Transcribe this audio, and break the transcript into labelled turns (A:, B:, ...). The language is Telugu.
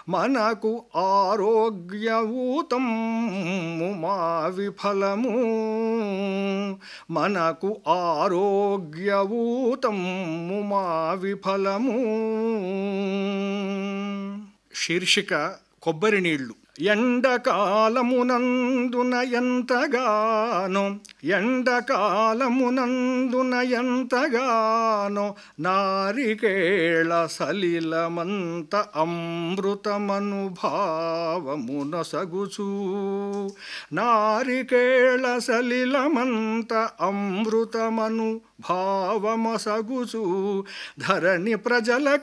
A: మనకు ఆరోగ్యవూతం మా విఫలము మనకు ఆరోగ్యవూతం మా విఫలము శీర్షిక కొబ్బరి నీళ్లు ఎండకాలమునందున ఎంతగానో ఎండకాలమునందున ఎంతగానో నారికేళ సలిలమంత అమృతమనుభావమున సగుచూ నారికేళ సలిలమంత అమృతమను భావమసగుచు ధరణి ప్రజల